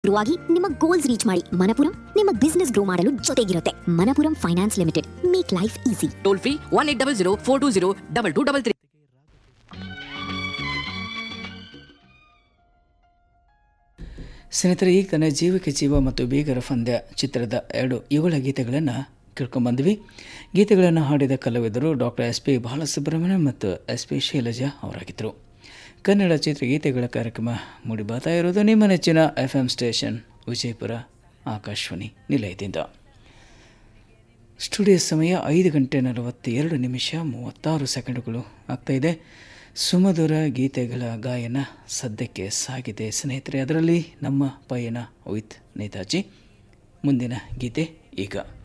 grow ಆಗಿ ನಿಮ್ಮ goals reach ಮಾಡಿ ಮನಪುರಂ ನಿಮ್ಮ ಬಿಸ್ನೆಸ್ ಗ್ರೋ ಮಾಡಲು ಜೊತೆಗಿರುತ್ತೆ Manappuram finance limited make life easy toll free one eight double zero four two zero double two double three ಸ್ನೇಹಿತರೆ ಈಗ ತಾನೇ ಜೀವಕ್ಕೆ ಜೀವ ಮತ್ತು ಬೀಗರ ಪಂದ್ಯ ಚಿತ್ರದ ಎರಡು ಯುಗಳ ಗೀತೆಗಳನ್ನು ಕೇಳ್ಕೊಂಬಂದ್ವಿ ಗೀತೆಗಳನ್ನು ಹಾಡಿದ ಕಲಾವಿದರು ಡಾಕ್ಟರ್ ಎಸ್ ಪಿ ಬಾಲಸುಬ್ರಹ್ಮಣ್ಯ ಮತ್ತು ಎಸ್ ಪಿ ಶೈಲಜಾ ಅವರಾಗಿದ್ದರು ಕನ್ನಡ ಚಿತ್ರಗೀತೆಗಳ ಕಾರ್ಯಕ್ರಮ ಮೂಡಿಬರ್ತಾ ಇರೋದು ನಿಮ್ಮ ನೆಚ್ಚಿನ F M station Vijayapura Akashvani ನಿಲಯದಿಂದ ಸ್ಟುಡಿಯೋ ಸಮಯ ಐದು ಗಂಟೆ ನಲವತ್ತೆರಡು ನಿಮಿಷ ಮೂವತ್ತಾರು ಸೆಕೆಂಡುಗಳು ಆಗ್ತಾಯಿದೆ ಸುಮಧುರ ಗೀತೆಗಳ ಗಾಯನ ಸದ್ಯಕ್ಕೆ ಸಾಗಿದೆ ಸ್ನೇಹಿತರೆ ಅದರಲ್ಲಿ ನಮ್ಮ ಪಯಣ ವಿತ್ ನೇತಾಜಿ ಮುಂದಿನ ಗೀತೆ ಈಗ